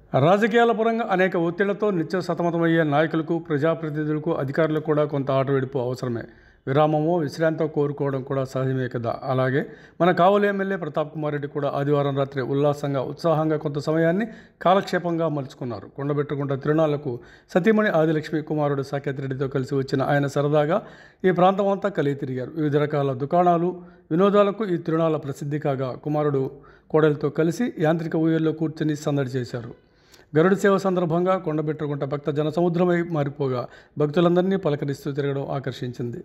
రాజకీయాల పరంగా అనేక ఒత్తిళ్లతో నిత్య సతమతమయ్యే నాయకులకు ప్రజాప్రతినిధులకు అధికారులకు కూడా కొంత ఆటవిడుపు అవసరమే విరామమో విశ్రాంతో కోరుకోవడం కూడా సహజమే కదా అలాగే మన కావలి ఎమ్మెల్యే ప్రతాప్ కుమార్ రెడ్డి కూడా ఆదివారం రాత్రి ఉల్లాసంగా ఉత్సాహంగా కొంత సమయాన్ని కాలక్షేపంగా మలుచుకున్నారు కొండబెట్టుకుంట తిరునాళ్లకు సతీమణి ఆదిలక్ష్మి కుమారుడు సాకేత్ రెడ్డితో కలిసి వచ్చిన ఆయన సరదాగా ఈ ప్రాంతం అంతా కలిగి తిరిగారు వివిధ రకాల దుకాణాలు వినోదాలకు ఈ తిరునాళ్ళ ప్రసిద్ధి కాగా కుమారుడు కోడలితో కలిసి యాంత్రిక ఊయల్లో కూర్చొని సందడి చేశారు గరుడ సేవ సందర్భంగా కొండబెట్టుకుంట భక్త జనసముద్రమై మారిపోగా భక్తులందరినీ పలకరిస్తూ తిరగడం ఆకర్షించింది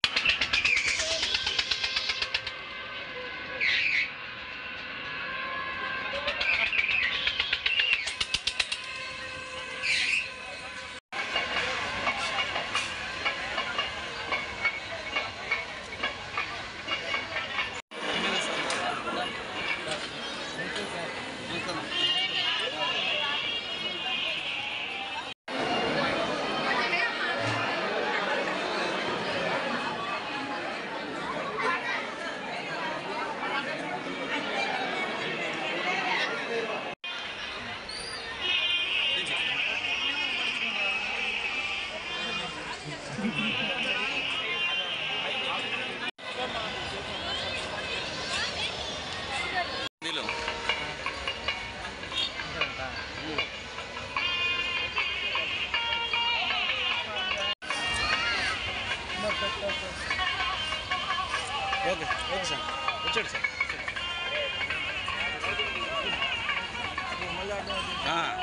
హిందీలో ఓకే ఓకే సార్ వచ్చాడు సార్ ఆ.